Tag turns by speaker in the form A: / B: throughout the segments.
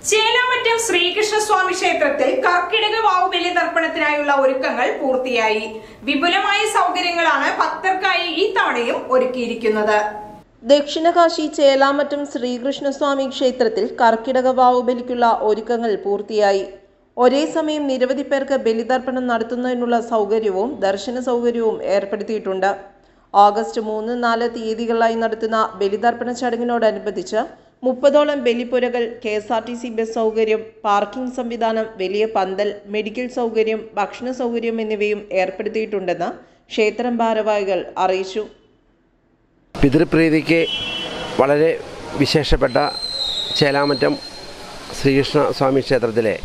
A: ചേലാമറ്റം ശ്രീകൃഷ്ണസ്വാമി ക്ഷേത്രത്തിൽ കർക്കിടക വാവുബലി തർപ്പണത്തിനായുള്ള ഒരുക്കങ്ങൾ പൂർത്തിയായി വിപുലമായ സൗകര്യങ്ങളാണ് ഭക്തർക്കായി ഈ തവണയും ഒരുക്കിയിരിക്കുന്നത്
B: ദക്ഷിണകാശി ചേലാമറ്റം ശ്രീകൃഷ്ണസ്വാമി ക്ഷേത്രത്തിൽ കർക്കിടക വാവ് ബലിക്കുള്ള ഒരുക്കങ്ങൾ പൂർത്തിയായി ഒരേ സമയം നിരവധി പേർക്ക് ബലിതർപ്പണം നടത്തുന്നതിനുള്ള സൗകര്യവും ദർശന സൗകര്യവും ഏർപ്പെടുത്തിയിട്ടുണ്ട് ഓഗസ്റ്റ് മൂന്ന് നാല് തീയതികളിലായി നടത്തുന്ന ബലിതർപ്പണ ചടങ്ങിനോടനുബന്ധിച്ച് മുപ്പതോളം ബലിപ്പുരകൾ K S R T C bus സൗകര്യം പാർക്കിംഗ് സംവിധാനം വലിയ പന്തൽ മെഡിക്കൽ സൗകര്യം ഭക്ഷണ സൗകര്യം എന്നിവയും ഏർപ്പെടുത്തിയിട്ടുണ്ടെന്ന് ക്ഷേത്രം ഭാരവാഹികൾ അറിയിച്ചു
C: പിതൃപ്രീതിക്ക് വളരെ വിശേഷപ്പെട്ട ചേലാമറ്റം ശ്രീകൃഷ്ണ സ്വാമി ക്ഷേത്രത്തിലെ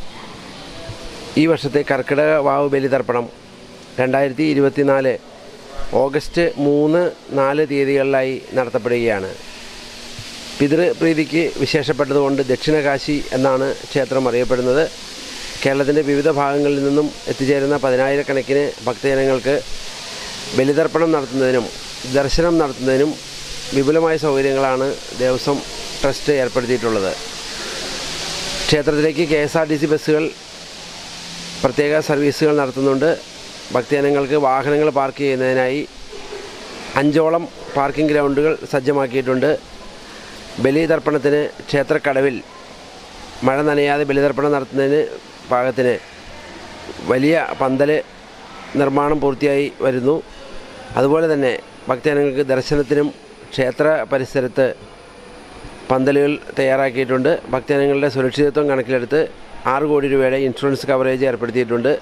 C: ഈ വർഷത്തെ കർക്കിടക വാവ് ബലിതർപ്പണം രണ്ടായിരത്തി ഇരുപത്തിനാല് ഓഗസ്റ്റ് മൂന്ന് നാല് തീയതികളിലായി നടത്തപ്പെടുകയാണ് പിതൃപ്രീതിക്ക് വിശേഷപ്പെട്ടതുകൊണ്ട് ദക്ഷിണകാശി എന്നാണ് ക്ഷേത്രം അറിയപ്പെടുന്നത് കേരളത്തിൻ്റെ വിവിധ ഭാഗങ്ങളിൽ നിന്നും എത്തിച്ചേരുന്ന പതിനായിരക്കണക്കിന് ഭക്തജനങ്ങൾക്ക് ബലിതർപ്പണം നടത്തുന്നതിനും ദർശനം നടത്തുന്നതിനും വിപുലമായ സൗകര്യങ്ങളാണ് ദേവസ്വം ട്രസ്റ്റ് ഏർപ്പെടുത്തിയിട്ടുള്ളത് ക്ഷേത്രത്തിലേക്ക് K S R T C ബസ്സുകൾ പ്രത്യേക സർവീസുകൾ നടത്തുന്നുണ്ട് ഭക്തജനങ്ങൾക്ക് വാഹനങ്ങൾ പാർക്ക് ചെയ്യുന്നതിനായി അഞ്ചോളം പാർക്കിംഗ് ഗ്രൗണ്ടുകൾ സജ്ജമാക്കിയിട്ടുണ്ട് ബലിതർപ്പണത്തിന് ക്ഷേത്രക്കടവിൽ മഴ നനയാതെ ബലിതർപ്പണം നടത്തുന്നതിന് പാകത്തിന് വലിയ പന്തൽ നിർമ്മാണം പൂർത്തിയായി വരുന്നു അതുപോലെ തന്നെ ഭക്തജനങ്ങൾക്ക് ദർശനത്തിനും ക്ഷേത്ര പരിസരത്ത് പന്തലുകൾ തയ്യാറാക്കിയിട്ടുണ്ട് ഭക്തജനങ്ങളുടെ സുരക്ഷിതത്വം കണക്കിലെടുത്ത് ആറ് കോടി രൂപയുടെ ഇൻഷുറൻസ് കവറേജ് ഏർപ്പെടുത്തിയിട്ടുണ്ട്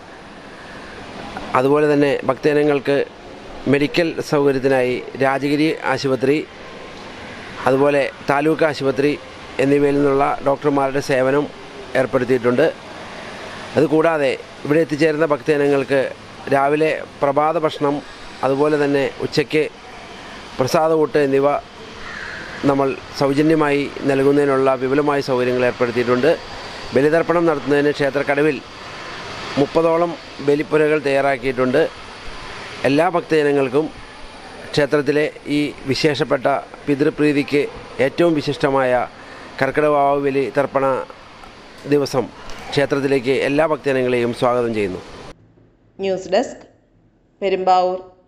C: അതുപോലെ തന്നെ ഭക്തജനങ്ങൾക്ക് മെഡിക്കൽ സൗകര്യത്തിനായി രാജഗിരി ആശുപത്രി അതുപോലെ താലൂക്ക് ആശുപത്രി എന്നിവയിൽ നിന്നുള്ള ഡോക്ടർമാരുടെ സേവനം ഏർപ്പെടുത്തിയിട്ടുണ്ട് അതുകൂടാതെ ഇവിടെ എത്തിച്ചേരുന്ന ഭക്തജനങ്ങൾക്ക് രാവിലെ പ്രഭാത ഭക്ഷണം അതുപോലെ തന്നെ ഉച്ചയ്ക്ക് പ്രസാദകൂട്ട് എന്നിവ നമ്മൾ സൗജന്യമായി നൽകുന്നതിനുള്ള വിപുലമായ സൗകര്യങ്ങൾ ഏർപ്പെടുത്തിയിട്ടുണ്ട് ബലിതർപ്പണം നടത്തുന്നതിന് ക്ഷേത്രക്കടവിൽ മുപ്പതോളം ബലിപ്പുരകൾ തയ്യാറാക്കിയിട്ടുണ്ട് എല്ലാ ഭക്തജനങ്ങൾക്കും ക്ഷേത്രത്തിലെ ഈ വിശേഷപ്പെട്ട പിതൃപ്രീതിക്ക് ഏറ്റവും വിശിഷ്ടമായ കർക്കിടവാവ് ബലി തർപ്പണ ദിവസം ക്ഷേത്രത്തിലേക്ക് എല്ലാ ഭക്തജനങ്ങളെയും സ്വാഗതം ചെയ്യുന്നു
B: ന്യൂസ് ഡെസ്ക് പെരുമ്പാവൂർ